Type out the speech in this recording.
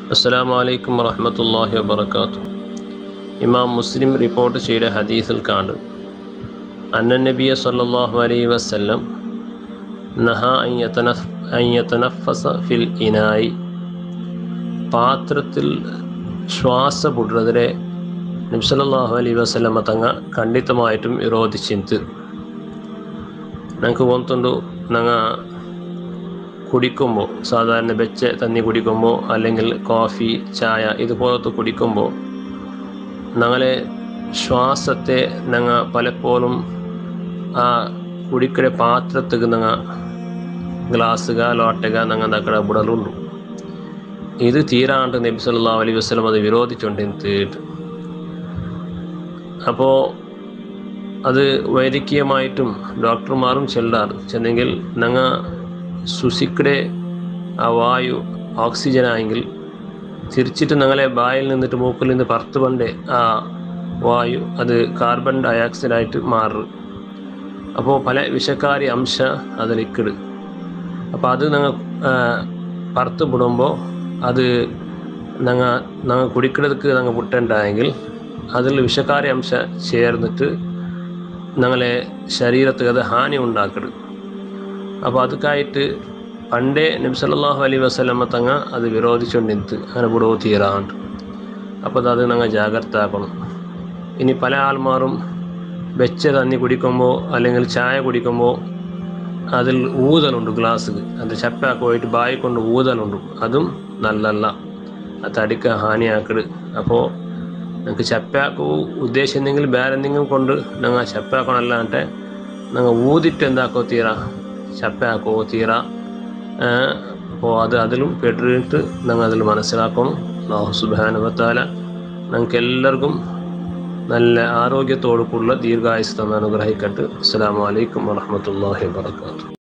അസ്സലാമു അലൈക്കും വറഹ്മത്തുള്ളാഹി വബറകാത്തു ഇമാം മുസ്ലിം റിപ്പോർട്ട് ചെയ്ത ഹദീസിൽ കാണും അന്ന നബിയ സല്ലല്ലാഹു അലൈഹി വസല്ലം നഹ അൻ യതനഫ് അൻ യതനഫസ ഫിൽ ഇനായി പാത്രത്തിൽ ಶ್ವಾಸಬಿಡ್ರದ್ರೆ ನಬ್ಸಲಲ್ಲಾಹು ಅಲೈ ವಸಲ್ಲಮ ತಂಗ ಖಂಡಿತമായിട്ടും ವಿರೋಧಿಸಿಂತು ഞങ്ങൾക്ക് തോന്നുന്നുണ്ട് ഞങ്ങൾ കുടിക്കുമ്പോൾ സാധാരണ വെച്ച തന്നി കുടിക്കുമ്പോൾ അല്ലെങ്കിൽ കോഫി ചായ ഇതുപോലത്തെ കുടിക്കുമ്പോൾ ഞങ്ങളെ ശ്വാസത്തെ ഞങ്ങൾ പലപ്പോഴും ആ കുടിക്കടെ പാത്രത്തേക്ക് ഞങ്ങൾ ഗ്ലാസ്സുക ലോട്ടക ഞങ്ങൾ അక్కడ ಬಿಡಲುಂಡು ഇത് തീരാണ്ട് നബി സല്ലല്ലാഹു അലൈഹി വസല്ലം അത് വിരോധിച്ചുകൊണ്ടിരുന്നിട്ട് അപ്പോൾ അത് വൈദ്യകീയമായിട്ടും ഡോക്ടർമാരും ചെല്ലാറ് ചെന്നെങ്കിൽ ഞങ്ങൾ സുസിക്കടെ ആ വായു ഓക്സിജൻ ആയെങ്കിൽ തിരിച്ചിട്ട് ഞങ്ങളെ ബായിൽ നിന്നിട്ട് മൂക്കിൽ നിന്ന് പുറത്ത് പണ്ടേ ആ വായു അത് കാർബൺ ഡയോക്സൈഡ് ആയിട്ട് മാറും അപ്പോൾ പല വിഷക്കാരി അംശ അതിലിക്കിട് അപ്പോൾ അത് ഞങ്ങൾ പുറത്ത് വിടുമ്പോൾ അത് ഞങ്ങൾ ഞങ്ങൾ കുടിക്കിടക്ക് ഞങ്ങൾ വിട്ടുണ്ടായെങ്കിൽ അതിൽ വിഷക്കാരി അംശ ചേർന്നിട്ട് ഞങ്ങളെ ശരീരത്തിൽ അത് ഹാനി ഉണ്ടാക്കരുത് അപ്പോൾ ಅದಕ್ಕಾയിട്ട് പണ്ടേ നബി സല്ലല്ലാഹു അലൈഹി വസല്ലമ തങ്ങ അത് വിരോധിച്ചുകൊണ്ടിരുത്ത് അങ്ങനെ വിടുവോ തീരാണ്ട് അപ്പോൾ അത് ഞങ്ങൾ ജാഗ്രത ആക്കണം ഇനി പല ആൾമാരും വെച്ച തന്നി കുടിക്കുമ്പോൾ അല്ലെങ്കിൽ ചായ കുടിക്കുമ്പോൾ അതിൽ ഊതലുണ്ട് ഗ്ലാസ്സിൽ അത് ചപ്പാക്ക് പോയിട്ട് ബായി കൊണ്ട് ഊതലുണ്ട് അതും നല്ലല്ല അത് തടിക്ക് ഹാനിയാക്കട് അപ്പോൾ ഞങ്ങൾക്ക് ചപ്പാക്ക് ഉദ്ദേശിച്ചെന്തെങ്കിലും വേറെ എന്തെങ്കിലും കൊണ്ട് ഞങ്ങൾ ചപ്പാക്കണല്ലാണ്ട് ഞങ്ങൾ ഊതിട്ട് എന്താക്കോ തീര ചപ്പാക്കോ തീര അപ്പോൾ അത് അതിലും പെട്ടിട്ട് ഞങ്ങൾ അതിൽ മനസ്സിലാക്കണം അള്ളാഹു സുബാനുവത്താല ഞങ്ങൾക്ക് എല്ലാവർക്കും നല്ല ആരോഗ്യത്തോടുള്ള ദീർഘായുസ് തന്നെ അനുഗ്രഹിക്കട്ടെ അസ്സാം വലൈക്കും വാഹമത്തല്ലാഹി വാത്തു